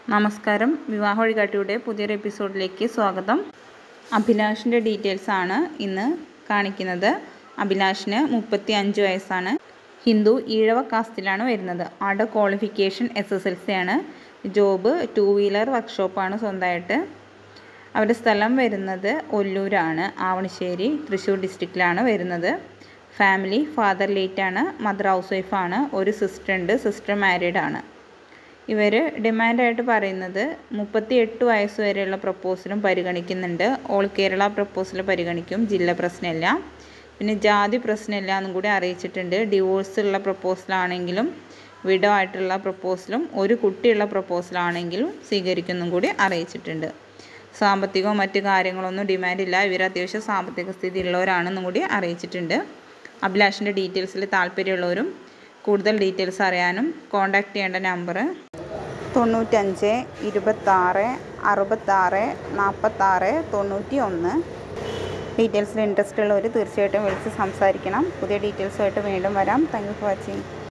നമസ്കാരം വിവാഹ വഴികാട്ടിയുടെ പുതിയൊരു എപ്പിസോഡിലേക്ക് സ്വാഗതം അഭിലാഷിൻ്റെ ഡീറ്റെയിൽസ് ആണ് ഇന്ന് കാണിക്കുന്നത് അഭിലാഷിന് മുപ്പത്തി അഞ്ച് വയസ്സാണ് ഹിന്ദു ഈഴവ കാസ്റ്റിലാണ് വരുന്നത് ആടെ qualification S S L C ആണ് ജോബ് ടു വീലർ വർക്ക്ഷോപ്പാണ് സ്വന്തമായിട്ട് അവരുടെ സ്ഥലം വരുന്നത് ഒല്ലൂരാണ് ആവണശ്ശേരി തൃശ്ശൂർ ഡിസ്ട്രിക്റ്റിലാണ് വരുന്നത് ഫാമിലി ഫാദർ ലേറ്റ് ആണ് മദർ ഹൗസ് വൈഫാണ് ഒരു സിസ്റ്റർ ഉണ്ട് സിസ്റ്റർ മാരീഡ് ആണ് ഇവർ ഡിമാൻഡായിട്ട് പറയുന്നത് മുപ്പത്തി എട്ട് വയസ്സ് വരെയുള്ള പ്രപ്പോസലും പരിഗണിക്കുന്നുണ്ട് ഓൾ കേരള പ്രപ്പോസൽ പരിഗണിക്കും ജില്ല പ്രശ്നമില്ല പിന്നെ ജാതി പ്രശ്നമില്ല എന്നും കൂടി അറിയിച്ചിട്ടുണ്ട് ഡിവോഴ്സ് ഉള്ള പ്രപ്പോസലാണെങ്കിലും വിഡോ ആയിട്ടുള്ള പ്രപ്പോസലും ഒരു കുട്ടിയുള്ള പ്രപ്പോസലാണെങ്കിലും സ്വീകരിക്കുന്നും കൂടി അറിയിച്ചിട്ടുണ്ട് സാമ്പത്തികവും മറ്റു കാര്യങ്ങളൊന്നും ഡിമാൻഡില്ല ഇവർ അത്യാവശ്യം സാമ്പത്തിക സ്ഥിതി ഉള്ളവരാണെന്നും കൂടി അറിയിച്ചിട്ടുണ്ട് അഭിലാഷിൻ്റെ ഡീറ്റെയിൽസിൽ താല്പര്യമുള്ളവരും കൂടുതൽ ഡീറ്റെയിൽസ് അറിയാനും കോൺടാക്റ്റ് ചെയ്യേണ്ട നമ്പർ തൊണ്ണൂറ്റഞ്ച് ഇരുപത്താറ് അറുപത്താറ് നാൽപ്പത്താറ് തൊണ്ണൂറ്റി ഒന്ന് ഡീറ്റെയിൽസിൽ ഇൻട്രസ്റ്റ് ഉള്ളവർ തീർച്ചയായിട്ടും വിളിച്ച് സംസാരിക്കണം പുതിയ ഡീറ്റെയിൽസുമായിട്ട് വീണ്ടും വരാം താങ്ക് യു ഫോർ വാച്ചിങ്